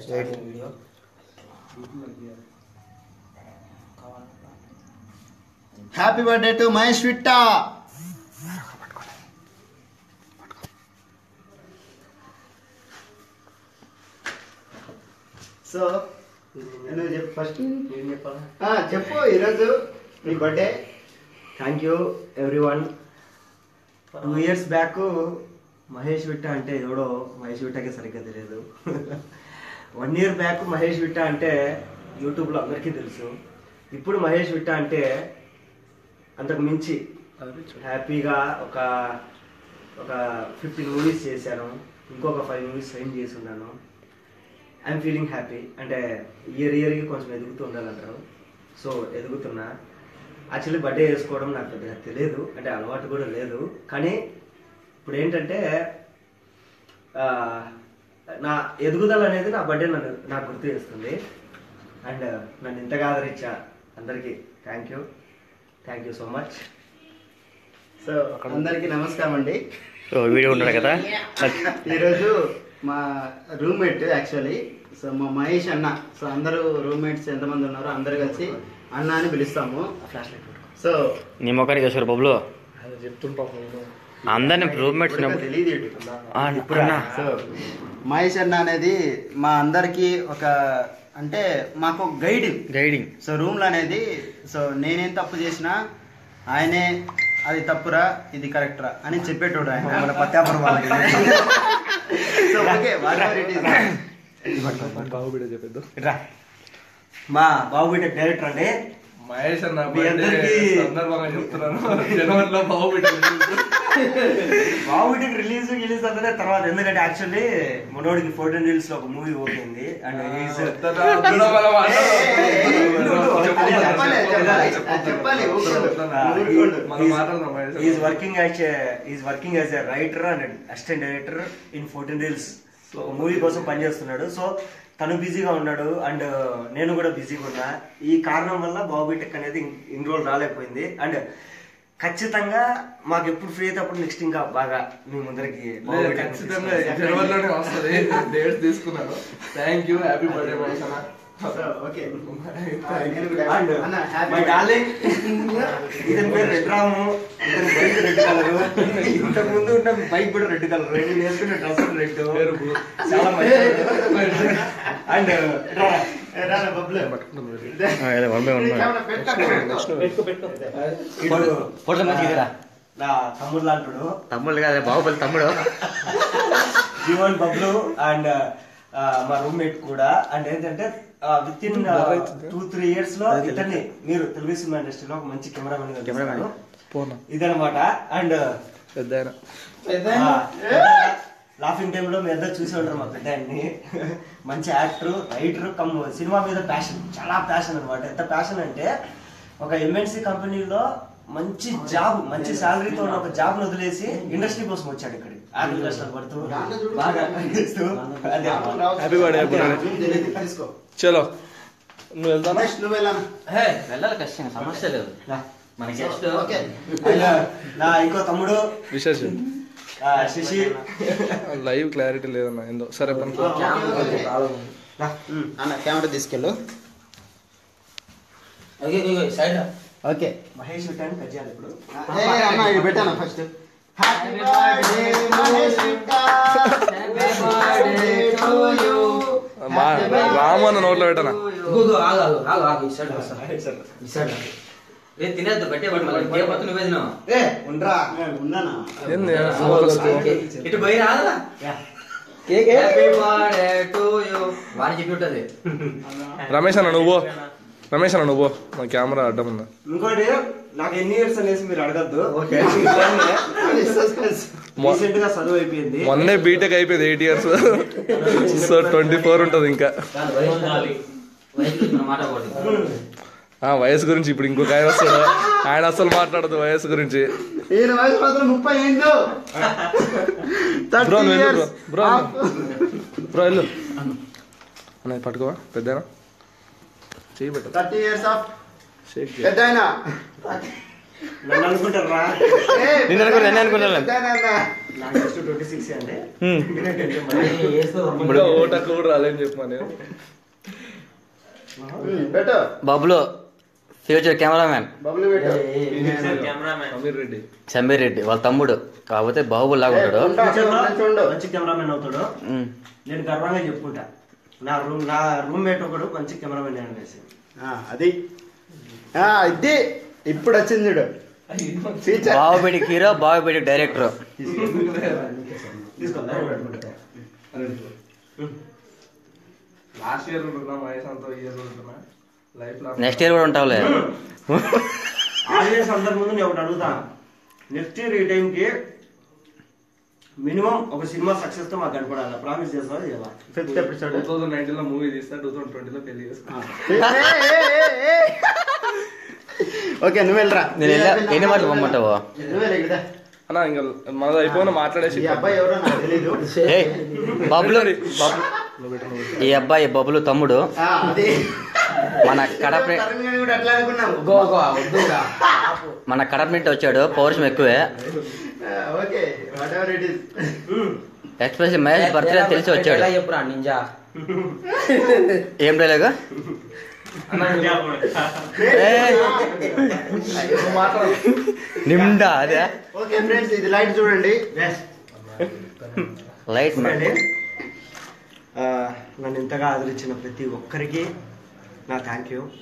Starting video happy birthday to Mahesh Vitta so నువ్వు చెప్పు first ఏం చెప్పాలా చెప్పు ఈరోజు నీ birthday thank you everyone two years back Mahesh Vitta అంటే ఎవడో మహేష్ విట్టకే సరిగ్గా తెలియదు one year back Mahesh Vitta అంటే యూట్యూబ్లో అందరికీ తెలుసు ఇప్పుడు మహేష్ విట్ట అంటే అంతకు మించి హ్యాపీగా ఒక ఒక ఫిఫ్టీన్ మూవీస్ చేశాను ఇంకొక ఫైవ్ మూవీస్ సైన్ చేసి ఉన్నాను ఐఎమ్ ఫీలింగ్ హ్యాపీ అంటే ఇయర్ ఇయర్కి కొంచెం ఎదుగుతూ ఉండాలంటారు సో ఎదుగుతున్నా యాక్చువల్లీ బర్త్డే చేసుకోవడం నాకు పెద్దగా తెలియదు అంటే అలవాటు కూడా లేదు కానీ ఇప్పుడు ఏంటంటే ఆ, నా ఎదుగుదల అనేది నా బర్త్డే నన్ను నాకు గుర్తు చేస్తుంది అండ్ నన్ను ఇంతగా ఆదరించా అందరికీ thank you thank you so much so అందరికీ నమస్కారం అండి వీడియో ఉన్నాడు కదా ఈరోజు మా రూమ్మేట్ యాక్చువల్లీ సో మా మహేష్ అన్న సో అందరూ రూమ్మేట్స్ ఎంతమంది ఉన్నారో అందరు కలిసి అన్న అని పిలుస్తాము ఫ్లాష్ లైట్ సో నీ మొక్కనికి వేసారు బొబ్బులు అందరిని రూమ్మేట్స్ ఎవరికో తెలియదు ఇటు. ఇప్పుడు సో మహేష్ అన్న అనేది మా అందరికి ఒక అంటే మాకు గైడ్ గైడింగ్ సో రూమ్లో అనేది సో నేనేం తప్పు చేసినా ఆయనే అది తప్పురా ఇది కరెక్ట్రా అని చెప్పేటోడు ఆయన మన పత్యాపురం వాళ్ళకి సో ఓకే బాహుబిడ చెప్పేద్దు రా మా బాబుబిడ్డ డైరెక్టర్ అండి మహేష్ అన్న మీ అందరికీ- సందర్భంగా చెప్తున్నాను జనవరిలో బాహుబిడ బాబుబిడ్డకి రిలీజ్ రిలీజ్ అంటే తర్వాత ఎందుకంటే యాక్చువల్లీ మనోడికి ఫోర్టీన్ రీల్స్ లో ఒక మూవీ ఓకేంది and is working as is working as a writer and assistant director in fourteen reels ఒక మూవీ కోసం పనిచేస్తున్నాడు సో తను బిజీగా ఉన్నాడు అండ్ నేను కూడా బిజీగా ఉన్నా ఈ కారణం వల్ల బాబుటెక్ అనేది ఇన్ రోజులు రాలేకపోయింది అండ్ ఖచ్చితంగా మాకు ఎప్పుడు ఫ్రీ అయితే అప్పుడు నెక్స్ట్ ఇంకా బాగా మీ ముందరికి Babu Tech ని ఖచ్చితంగా తీసుకొస్తాను. జనవరిలోనే వస్తుంది డేట్స్ తీసుకున్నాను thank you happy birthday Mahesh అన్న ఓకే అండ్ మై డార్లింగ్ ఇతని పేరు రెడ్ రాము ఇతని బైక్ రెడ్ కలర్ ఇంతకు ముందు ఉన్న బైక్ కూడా రెడ్ కలర్ నేను వేసుకున్న డ్రెస్ రెడ్ పేరు blue. చాలా మంచి and one by one photo మంచిగా నా తమ్ముడు లాంటుడు తమ్ముడు కాదే బాహుబలి తమ్ముడు జీవన్ బబ్లు అండ్ మా రూమ్మేట్ కూడా అండ్ ఏంటంటే with in two three years లో ఇతన్ని మీరు తెలుగు సినిమా ఇండస్ట్రీలో ఒక మంచి కెమెరామెన్ కెమెరామెన్. పోనా ఇదనమాట అండ్ పెద్ద ఆయన లాఫింగ్ టైమ్ లో మీ అందరు చూసి ఉంటారు మా పెద్ద ఆయన్ని మంచి యాక్టర్ రైటర్ కమ్ సినిమా మీద ప్యాషన్ చాలా ప్యాషన్ అన్నమాట ఎంత ప్యాషన్ అంటే ఒక ఎంఎన్సీ కంపెనీలో మంచి జాబ్ మంచి శాలరీతో ఉన్న ఒక జాబ్ వదిలేసి ఇండస్ట్రీ కోసం వచ్చాడు ఇక్కడ ఆకలి కష్టాలు పడుతూ బాగా చేస్తూ అదే హ్యాపీ బర్త్డే హ్యాపీ బర్త్డే తీసుకో చలో నువ్వు వెళ్తానా రమేష్, నువ్వు వెళ్ళాను వెళ్ళాలి ఖచ్చితంగా సమస్య లేదు మన గెస్ట్ ఓకే అండ్ నా ఇంకో తమ్ముడు విశేష్ ఆ, శశి లైవ్ క్లారిటీ లేదన్న ఏందో సరే పని అన్న కెమెరా తీసుకెళ్ళు ఓకే మహేష్ విట్టాన్ని కట్ చేయాలి ఇప్పుడు ఏ, అన్న ఇది పెట్టాను first happy birthday Mahesh Vitta. Happy birthday to you. మా రాము అన్న నోట్లో పెట్టనా తినేద్దు పెట్టే పట్టు మళ్ళీ ఏ పత్తు నువ్వే తిన్నావు ఏ ఉండరా ఉన్నానా ఏంది ఫోకస్ ఇటు పోయి రాదా yeah. Happy birthday to you వాని చెప్పి ఉంటది రమేష్ అన్న నువ్వు రమేష్ అన్న నువ్వు మా కెమెరా అడ్డం ఉందా ఇంకోటి నాకు ఎన్ని ఇయర్స్ అనేసి మీరు అడగద్దు రీసెంట్ గా చదువు అయిపోయింది మొన్నే బీటెక్ అయిపోయింది eight years so twenty four ఉంటుంది ఇంకా వయసు గురించి మనం మాట్లాడకూడదు ఆ వయసు గురించి ఇప్పుడు ఇంకొక ఆయన వస్తాడు ఆయన అసలు మాట్లాడదు వయసు గురించి ఈయన వయసు మాత్రం ముప్పై ఏందో బ్రో నువ్వు వెళ్ళు బ్రో బ్రో బ్రో వెళ్ళు అన్నది పట్టుకోవా పెద్దనా చెయ్యి పెట్టు థర్టీ ఇయర్స్ ఆఫ్ షేక్ పెద్ద ఆయన నన్ను అనుకుంటారా నిన్ను అనుకున్నా నన్ను అనుకున్నాను నాకు జస్ట్ ట్వంటీ సిక్స్ అండి హ్మ్. ఇప్పుడు ఓటకు కూడా రాలేని చెప్పమా నేను పెట్టు బబ్లు ఫ్యూచర్ కెమెరామ్యాన్ బబుల్ పెట్టు అమీర్ రెడ్డి సమీర్ రెడ్డి వాళ్ళ తమ్ముడు కాకపోతే బాహుబలి లాగా ఉంటాడు ఫ్యూచర్లో చూడు మంచి కెమెరామెన్ అవుతాడు హ్మ్. నేను గర్వంగా చెప్పుకుంటా నా రూమ్ నా రూమ్మేట్ ఒకడు మంచి కెమెరామెన్ అనేసి ఆ, అది ఆ, ఇది ఇప్పుడు వచ్చింది చూడు ఫీచర్ బాహుబలికి హీరో బాహుబలికి డైరెక్టర్ తీసుకో లాస్ట్ ఇయర్ ఉంటున్నా మహేష్ అంతా ఇయర్ ఉంటున్నా లైఫ్ లాంగ్ నెక్స్ట్ ఇయర్ కూడా ఉంటావులే ఆడియన్స్ అందరి ముందు నేను ఒకటి అడుగుతా నెక్స్ట్ ఇయర్ ఈ టైంకి మినిమం ఒక సినిమా సక్సెస్ తో మాకు కనపడాలి ప్రామిస్ చేస్తావా లేదా fifth episode two thousand nineteen లో మూవీ తీస్తా టూ థౌసండ్ ట్వంటీ లో పెళ్లి చేస్తా ఓకే నువ్వు వెళ్ళరా నేను వెళ్ళా ఎన్ని మాటలు పొమ్మంటావు నువ్వు వెళ్ళి ఇక్కడ అన్న ఇంకా మనది అయిపోయిన మాట్లాడేసి ఈ అబ్బాయి ఎవరో నాకు తెలీదు ఏయ్, బబ్లు బబ్- ఈ అబ్బాయి బబులు తమ్ముడు ఆ, అది మన కడప తరుణ్ గారిని కూడా అట్లా అనుకున్నాం మన కడప నుండి వచ్చాడు పౌరుషం ఎక్కువే okay whatever it is especially Mahesh birthday తెలిసి వచ్చాడు చెప్పురా నింజా ఏం డైలాగ్ నిమ్డా అదే ఓకే ఫ్రెండ్స్ ఇది లైట్ చూడండి లైట్ చూడండి ఆ, నన్ను ఇంతగా ఆదరించిన ప్రతి ఒక్కరికి నా థ్యాంక్ యూ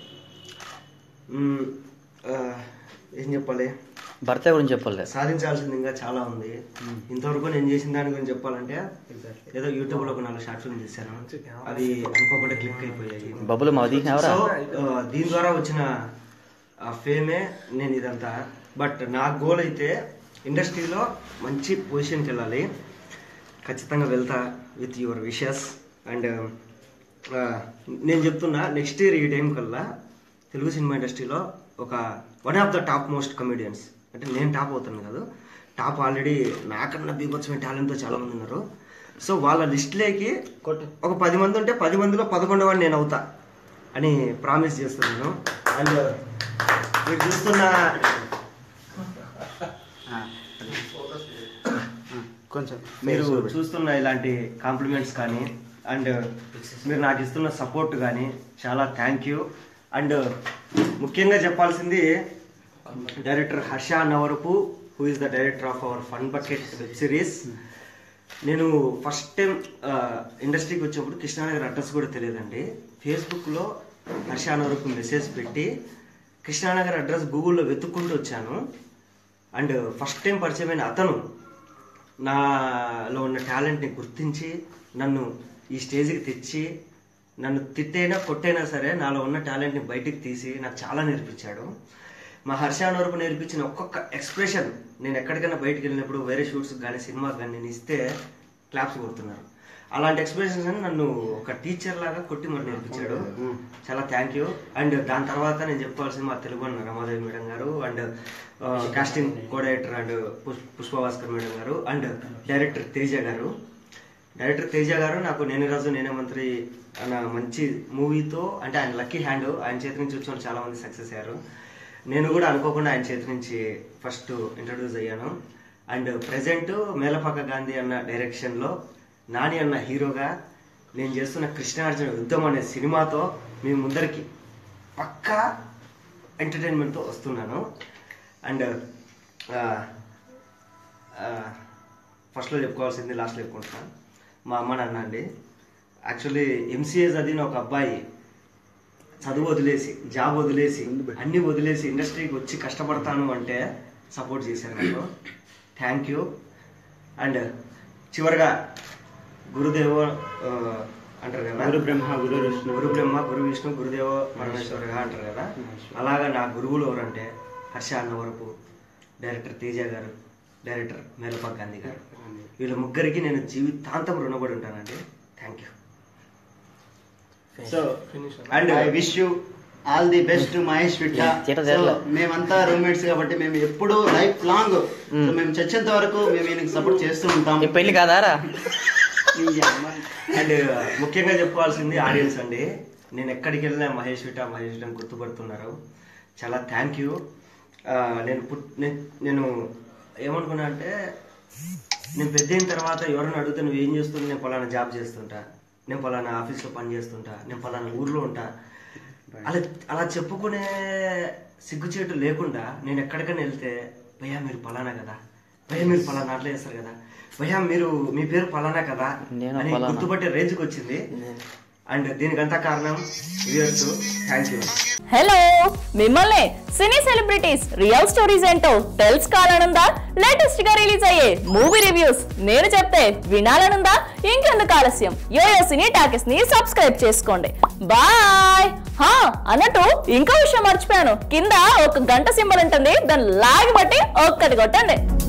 ఏం చెప్పాలి బర్త్డే గురించి చెప్పలే సాధించాల్సింది ఇంకా చాలా ఉంది ఇంతవరకు నేను చేసిన దాని గురించి చెప్పాలంటే ఏదో యూట్యూబ్ లో ఒక నాలుగు షార్ట్ ఫిల్మ్ చేశాను అవి అనుకోకుండా క్లిక్ అయిపోయాయి బబ్బులు మా వదిలినావరా సో ఆ, దీని ద్వారా వచ్చిన ఆ ఫేమే నేను ఇదంతా బట్ నా గోల్ అయితే ఇండస్ట్రీలో మంచి పొజిషన్కి వెళ్ళాలి ఖచ్చితంగా వెళ్తా విత్ యువర్ విషెస్ అండ్ నేను చెప్తున్నా నెక్స్ట్ ఇయర్ ఈ టైం కల్లా తెలుగు సినిమా ఇండస్ట్రీలో ఒక one of the top most comedians అంటే నేను టాప్ అవుతాను కాదు టాప్ ఆల్రెడీ నాకన్నా బీభత్సమైన టాలెంట్తో చాలా మంది ఉన్నారు సో వాళ్ళ లిస్ట్లోకి ఒక పది మంది ఉంటే పది మందిలో పదకొండవ నేను అవుతా అని ప్రామిస్ చేస్తున్నాను అండ్ మీరు చూస్తున్న కొంచెం మీరు చూస్తున్న ఇలాంటి కాంప్లిమెంట్స్ కానీ అండ్ మీరు నాకు ఇస్తున్న సపోర్ట్ కానీ చాలా థ్యాంక్ యూ అండ్ ముఖ్యంగా చెప్పాల్సింది director Harsha Navarapu who is the director of our fun bucket web series నేను ఫస్ట్ టైం ఇండస్ట్రీకి వచ్చినప్పుడు కృష్ణానగర్ అడ్రస్ కూడా తెలియదండి ఫేస్బుక్లో హర్ష నవరపు మెసేజ్ పెట్టి కృష్ణానగర్ అడ్రస్ గూగుల్లో వెతుక్కుంటూ వచ్చాను అండ్ ఫస్ట్ టైం పరిచయమైన అతను నాలో ఉన్న టాలెంట్ని గుర్తించి నన్ను ఈ స్టేజ్కి తెచ్చి నన్ను తిట్టైనా కొట్టైనా సరే నాలో ఉన్న టాలెంట్ని బయటికి తీసి నాకు చాలా నేర్పించాడు మా హర్షాన్ వరకు నేర్పించిన ఒక్కొక్క ఎక్స్ప్రెషన్ నేను ఎక్కడికైనా బయటికి వెళ్ళినప్పుడు వేరే షూట్స్ కానీ సినిమాకి కానీ నేను ఇస్తే క్లాప్స్ కొడుతున్నారు అలాంటి ఎక్స్ప్రెషన్స్ అని నన్ను ఒక టీచర్ లాగా కొట్టి మరి నేర్పించాడు చాలా థ్యాంక్ యూ అండ్ దాని తర్వాత నేను చెప్పుకోవాల్సింది మా తెలుగు అన్న Ramadevi madam garu and casting codirector and Pushpabhaskar madam garu and director Teja garu director Teja గారు నాకు నేనే రాజు నేనే మంత్రి అన్న మంచి మూవీతో అంటే ఆయన లక్కీ హ్యాండ్ ఆయన చేతి నుంచి వచ్చిన వాళ్ళు చాలా మంది సక్సెస్ అయ్యారు నేను కూడా అనుకోకుండా ఆయన చేతి నుంచి ఫస్ట్ ఇంట్రడ్యూస్ అయ్యాను అండ్ ప్రజెంట్ మేలపాక గాంధీ అన్న డైరెక్షన్లో నాని అన్న హీరోగా నేను చేస్తున్న కృష్ణార్జున యుద్ధం అనే సినిమాతో మీ ముందరికి పక్కా ఎంటర్టైన్మెంట్తో వస్తున్నాను అండ్ ఫస్ట్లో చెప్పుకోవాల్సింది లాస్ట్లో చెప్పుకుంటున్నాను మా అమ్మ నాన్న అండి యాక్చువల్లీ ఎంసీఏ చదివిన ఒక అబ్బాయి చదువు వదిలేసి జాబ్ వదిలేసి అన్ని వదిలేసి ఇండస్ట్రీకి వచ్చి కష్టపడతాను అంటే సపోర్ట్ చేశారు నాకు థ్యాంక్ యూ అండ్ చివరిగా గురుదేవో ఆ, అంటారు కదా గురు బ్రహ్మ గురు విష్ణు గురు బ్రహ్మ గురు విష్ణు గురుదేవ పరమేశ్వరుగా అంటారు కదా అలాగా నా గురువులు ఎవరంటే హర్ష అన్నవరపు డైరెక్టర్ తేజ గారు డైరెక్టర్ మేలపాక్ గాంధీ గారు వీళ్ళ ముగ్గురికి నేను జీవితాంతం రుణపడి ఉంటానండి thank you so and I wish you all the best Mahesh Vitta చేట సో చేరలే. మేమంతా రూమ్మేట్స్ కాబట్టి మేము ఎప్పుడూ లైఫ్ లాంగ్ సో మేము చచ్చేంత వరకు మేము ఈయనకి సపోర్ట్ చేస్తూ ఉంటాం ఈ పెళ్లి కాదారా ఈ అమ్మ. అండ్ ముఖ్యంగా చెప్పుకోవాల్సింది ఆడియన్స్ అండి నేను ఎక్కడికి వెళ్ళినా మహేష్ విట మహేష్ విట అని గుర్తుపడుతున్నారు చాలా థ్యాంక్ యూ ఆ, నేను పుట్ నేను- నేను ఏమనుకున్నా అంటే నేను పెద్ద అయిన తర్వాత ఎవరైనా అడిగితే నువ్వు ఏం చేస్తుంటే నేను పలానా జాబ్ చేస్తుంటా నేను పలానా ఆఫీస్లో పని చేస్తుంటా నేను పలానా ఊర్లో ఉంటా అలా అలా చెప్పుకునే సిగ్గుచేటు లేకుండా నేను ఎక్కడికైనా వెళ్తే భయ్యా మీరు పలానా కదా భయ్యా మీరు పలానా అట్లా చేస్తారు కదా భయ్యా మీరు మీ పేరు పలానా కదా నేను అని పలానా. గుర్తుపట్టే రేంజ్కి వచ్చింది అండ్ దీనికంతా కారణం వ్యూయర్స్ థ్యాంక్ యూ హలో మిమ్మల్ని సినీ సెలబ్రిటీస్ రియల్ స్టోరీస్ ఏంటో తెలుసుకోవాలనుందా లేటెస్ట్ గా రిలీజ్ అయ్యే మూవీ రివ్యూస్ నేను చెప్తే వినాలనుందా ఇంకెందుకు ఆలస్యం యోయో సినీ టాకెస్ ని సబ్స్క్రైబ్ చేసుకోండి బాయ్ హా అన్నట్టు ఇంకో విషయం మర్చిపోయాను కింద ఒక గంట సింబల్ ఉంటుంది దాన్ని లాగి బట్టి ఒక్కటి కొట్టండి